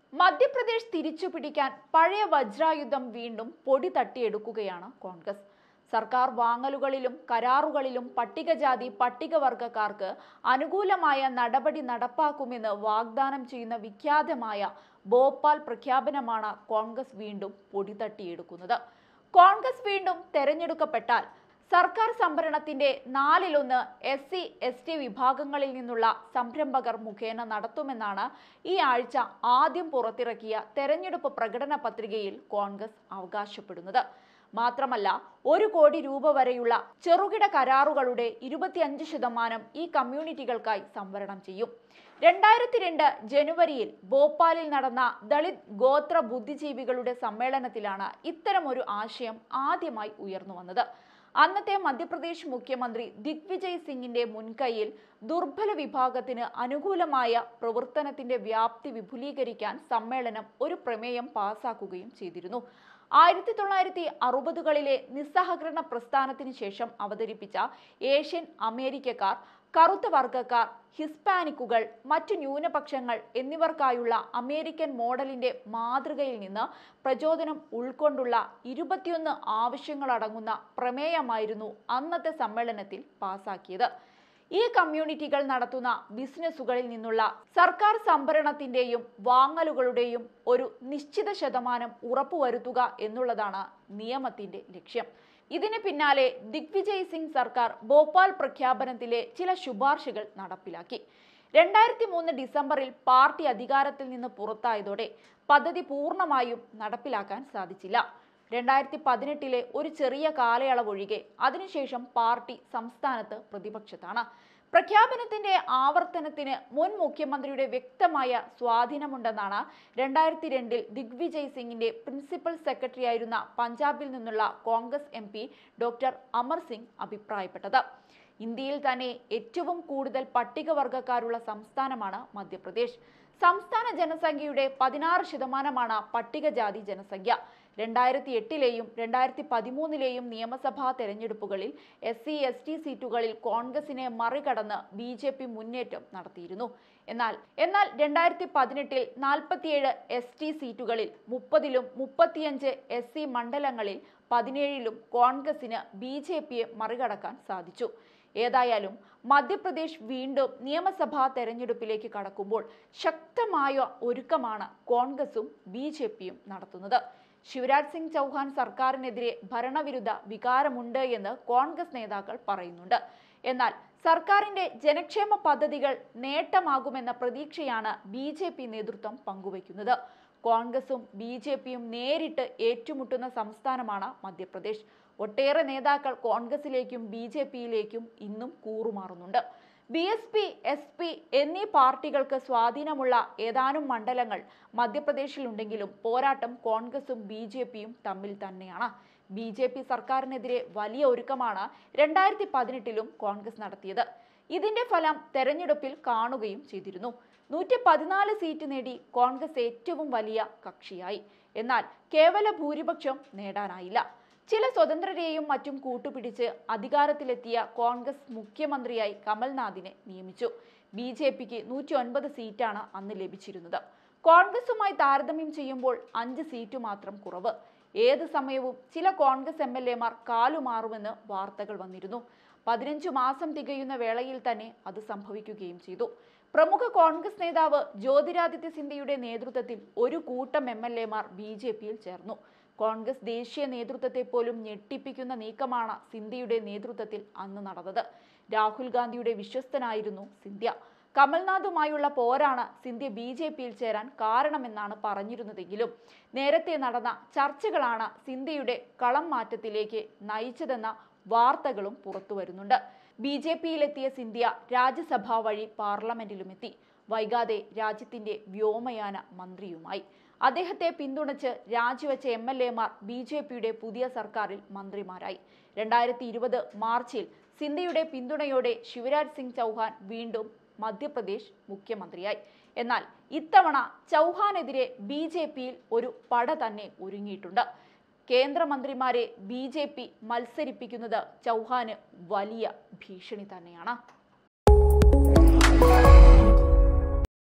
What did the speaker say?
മധ്യപ്രദേശ് തിരിച്ചു പിടിക്കാൻ പഴയ വജ്രായുധം വീണ്ടും പൊടി തട്ടിയെടുക്കുകയാണ് കോൺഗ്രസ് സർക്കാർ വാങ്ങലുകളിലും കരാറുകളിലും പട്ടികജാതി പട്ടികവർഗക്കാർക്ക് അനുകൂലമായ നടപടി നടപ്പാക്കുമെന്ന് വാഗ്ദാനം ചെയ്യുന്ന വിഖ്യാതമായ ഭോപ്പാൽ പ്രഖ്യാപനമാണ് കോൺഗ്രസ് വീണ്ടും പൊടി തട്ടിയെടുക്കുന്നത് കോൺഗ്രസ് വീണ്ടും തെരഞ്ഞെടുക്കപ്പെട്ടാൽ സർക്കാർ സംഭരണത്തിന്റെ നാലിലൊന്ന് എസ് സി എസ് ടി വിഭാഗങ്ങളിൽ നിന്നുള്ള സംരംഭകർ മുഖേന നടത്തുമെന്നാണ് ഈ ആഴ്ച ആദ്യം പുറത്തിറക്കിയ തെരഞ്ഞെടുപ്പ് പ്രകടന പത്രികയിൽ കോൺഗ്രസ് അവകാശപ്പെടുന്നത് മാത്രമല്ല ഒരു കോടി രൂപ വരെയുള്ള ചെറുകിട കരാറുകളുടെ ഇരുപത്തിയഞ്ച് ശതമാനം ഈ കമ്മ്യൂണിറ്റികൾക്കായി സംവരണം ചെയ്യും രണ്ടായിരത്തി രണ്ട് ജനുവരിയിൽ ഭോപ്പാലിൽ നടന്ന ദളിത് ഗോത്ര ബുദ്ധിജീവികളുടെ സമ്മേളനത്തിലാണ് ഇത്തരമൊരു ആശയം ആദ്യമായി ഉയർന്നു വന്നത് അന്നത്തെ മധ്യപ്രദേശ് മുഖ്യമന്ത്രി ദിഗ്വിജയ് സിംഗിന്റെ മുൻകൈയിൽ ദുർബല വിഭാഗത്തിന് അനുകൂലമായ പ്രവർത്തനത്തിന്റെ വ്യാപ്തി വിപുലീകരിക്കാൻ സമ്മേളനം ഒരു പ്രമേയം പാസാക്കുകയും ചെയ്തിരുന്നു ആയിരത്തി തൊള്ളായിരത്തി അറുപതുകളിലെ നിസ്സഹകരണ പ്രസ്ഥാനത്തിന് ശേഷം അവതരിപ്പിച്ച ഏഷ്യൻ അമേരിക്കക്കാർ കറുത്ത വർഗക്കാർ ഹിസ്പാനിക്കുകൾ മറ്റു ന്യൂനപക്ഷങ്ങൾ എന്നിവർക്കായുള്ള അമേരിക്കൻ മോഡലിന്റെ മാതൃകയിൽ നിന്ന് പ്രചോദനം ഉൾക്കൊണ്ടുള്ള ഇരുപത്തിയൊന്ന് ആവശ്യങ്ങളടങ്ങുന്ന പ്രമേയമായിരുന്നു അന്നത്തെ സമ്മേളനത്തിൽ പാസാക്കിയത് ഈ കമ്മ്യൂണിറ്റികൾ നടത്തുന്ന ബിസിനസ്സുകളിൽ നിന്നുള്ള സർക്കാർ സംഭരണത്തിന്റെയും വാങ്ങലുകളുടെയും ഒരു നിശ്ചിത ശതമാനം ഉറപ്പുവരുത്തുക എന്നുള്ളതാണ് നിയമത്തിന്റെ ലക്ഷ്യം ഇതിന് പിന്നാലെ ദിഗ്വിജയ് സിംഗ് സർക്കാർ ഭോപ്പാൽ പ്രഖ്യാപനത്തിലെ ചില ശുപാർശകൾ നടപ്പിലാക്കി രണ്ടായിരത്തി മൂന്ന് ഡിസംബറിൽ പാർട്ടി അധികാരത്തിൽ നിന്ന് പുറത്തായതോടെ പദ്ധതി പൂർണ്ണമായും നടപ്പിലാക്കാൻ സാധിച്ചില്ല രണ്ടായിരത്തി പതിനെട്ടിലെ ഒരു ചെറിയ കാലയളവൊഴികെ അതിനുശേഷം പാർട്ടി സംസ്ഥാനത്ത് പ്രതിപക്ഷത്താണ് പ്രഖ്യാപനത്തിന്റെ ആവർത്തനത്തിന് മുൻ മുഖ്യമന്ത്രിയുടെ വ്യക്തമായ സ്വാധീനമുണ്ടെന്നാണ് രണ്ടായിരത്തി രണ്ടിൽ ദിഗ്വിജയ് സിംഗിന്റെ പ്രിൻസിപ്പൽ സെക്രട്ടറി ആയിരുന്ന പഞ്ചാബിൽ നിന്നുള്ള Congress M P doctor Amar Singh അഭിപ്രായപ്പെട്ടത് ഇന്ത്യയിൽ തന്നെ ഏറ്റവും കൂടുതൽ പട്ടികവർഗക്കാരുള്ള സംസ്ഥാനമാണ് മധ്യപ്രദേശ് സംസ്ഥാന ജനസംഖ്യയുടെ പതിനാറ് ശതമാനമാണ് പട്ടികജാതി ജനസംഖ്യ രണ്ടായിരത്തി എട്ടിലെയും രണ്ടായിരത്തി പതിമൂന്നിലെയും നിയമസഭാ തെരഞ്ഞെടുപ്പുകളിൽ എസ് സി എസ് ടി സീറ്റുകളിൽ കോൺഗ്രസിനെ മറികടന്ന് ബി ജെ പി മുന്നേറ്റം നടത്തിയിരുന്നു എന്നാൽ എന്നാൽ രണ്ടായിരത്തി പതിനെട്ടിൽ നാൽപ്പത്തിയേഴ് എസ് ടി സീറ്റുകളിൽ മുപ്പതിലും മുപ്പത്തിയഞ്ച് എസ് സി മണ്ഡലങ്ങളിൽ പതിനേഴിലും കോൺഗ്രസിന് ബി ജെ പിയെ മറികടക്കാൻ സാധിച്ചു ഏതായാലും മധ്യപ്രദേശ് വീണ്ടും നിയമസഭാ തെരഞ്ഞെടുപ്പിലേക്ക് കടക്കുമ്പോൾ ശക്തമായ ഒരുക്കമാണ് കോൺഗ്രസും ബി ജെ പിയും നടത്തുന്നത് ശിവരാജ് സിംഗ് ചൗഹാൻ സർക്കാരിനെതിരെ ഭരണവിരുദ്ധ വികാരമുണ്ട് എന്ന് കോൺഗ്രസ് നേതാക്കൾ പറയുന്നുണ്ട് എന്നാൽ സർക്കാരിന്റെ ജനക്ഷേമ പദ്ധതികൾ നേട്ടമാകുമെന്ന പ്രതീക്ഷയാണ് ബി ജെ പി നേതൃത്വം പങ്കുവയ്ക്കുന്നത് കോൺഗ്രസും ബി ജെ പിയും നേരിട്ട് ഏറ്റുമുട്ടുന്ന സംസ്ഥാനമാണ് മധ്യപ്രദേശ് ഒട്ടേറെ നേതാക്കൾ കോൺഗ്രസിലേക്കും ബി ജെ പിയിലേക്കും ഇന്നും കൂറുമാറുന്നുണ്ട് B S P S P എന്നീ പാർട്ടികൾക്ക് സ്വാധീനമുള്ള ഏതാനും മണ്ഡലങ്ങൾ മധ്യപ്രദേശിലുണ്ടെങ്കിലും പോരാട്ടം കോൺഗ്രസും ബി ജെ പിയും തമ്മിൽ തന്നെയാണ് ബി ജെ പി സർക്കാരിനെതിരെ വലിയ ഒരുക്കമാണ് രണ്ടായിരത്തി പതിനെട്ടിലും കോൺഗ്രസ് നടത്തിയത് ഇതിന്റെ ഫലം തെരഞ്ഞെടുപ്പിൽ കാണുകയും ചെയ്തിരുന്നു നൂറ്റി പതിനാല് സീറ്റ് നേടി കോൺഗ്രസ് ഏറ്റവും വലിയ കക്ഷിയായി എന്നാൽ കേവല ഭൂരിപക്ഷം നേടാനായില്ല ചില സ്വതന്ത്രരെയും മറ്റും കൂട്ടുപിടിച്ച് അധികാരത്തിലെത്തിയ കോൺഗ്രസ് മുഖ്യമന്ത്രിയായി കമൽനാഥിനെ നിയമിച്ചു ബി ജെ പിക്ക് നൂറ്റി ഒൻപത് സീറ്റാണ് അന്ന് ലഭിച്ചിരുന്നത് കോൺഗ്രസുമായി താരതമ്യം ചെയ്യുമ്പോൾ അഞ്ച് സീറ്റ് മാത്രം കുറവ് ഏത് സമയവും ചില കോൺഗ്രസ് എം എൽ എമാർ കാലുമാറുമെന്ന് വാർത്തകൾ വന്നിരുന്നു പതിനഞ്ചു മാസം തികയുന്ന വേളയിൽ തന്നെ അത് സംഭവിക്കുകയും ചെയ്തു പ്രമുഖ കോൺഗ്രസ് നേതാവ് ജ്യോതിരാദിത്യ സിന്ധ്യയുടെ നേതൃത്വത്തിൽ ഒരു കൂട്ടം എം എൽ എമാർ ബി ജെ പിയിൽ ചേർന്നു കോൺഗ്രസ് ദേശീയ നേതൃത്വത്തെ പോലും ഞെട്ടിപ്പിക്കുന്ന നീക്കമാണ് സിന്ധ്യയുടെ നേതൃത്വത്തിൽ അന്ന് നടന്നത് രാഹുൽ ഗാന്ധിയുടെ വിശ്വസ്തനായിരുന്നു സിന്ധ്യ കമൽനാഥുമായുള്ള പോരാണ് സിന്ധ്യ ബി ജെ പിയിൽ ചേരാൻ കാരണമെന്നാണ് പറഞ്ഞിരുന്നതെങ്കിലും നേരത്തെ നടന്ന ചർച്ചകളാണ് സിന്ധ്യയുടെ കളം മാറ്റത്തിലേക്ക് നയിച്ചതെന്ന വാർത്തകളും പുറത്തു വരുന്നുണ്ട് ബി ജെ പിയിലെത്തിയ സിന്ധ്യ രാജ്യസഭ വഴി പാർലമെന്റിലുമെത്തി വൈകാതെ രാജ്യത്തിന്റെ വ്യോമയാന മന്ത്രിയുമായി അദ്ദേഹത്തെ പിന്തുണച്ച് രാജിവെച്ച എം എൽ എമാർ ബി ജെ പിയുടെ പുതിയ സർക്കാരിൽ മന്ത്രിമാരായി രണ്ടായിരത്തി ഇരുപത് മാർച്ചിൽ സിന്ധ്യയുടെ പിന്തുണയോടെ ശിവരാജ് സിംഗ് ചൗഹാൻ വീണ്ടും മധ്യപ്രദേശ് മുഖ്യമന്ത്രിയായി എന്നാൽ ഇത്തവണ ചൗഹാനെതിരെ ബി ജെ പിയിൽ ഒരു പട തന്നെ ഒരുങ്ങിയിട്ടുണ്ട് കേന്ദ്രമന്ത്രിമാരെ ബി ജെ പി മത്സരിപ്പിക്കുന്നത് ചൗഹാന് വലിയ ഭീഷണി തന്നെയാണ്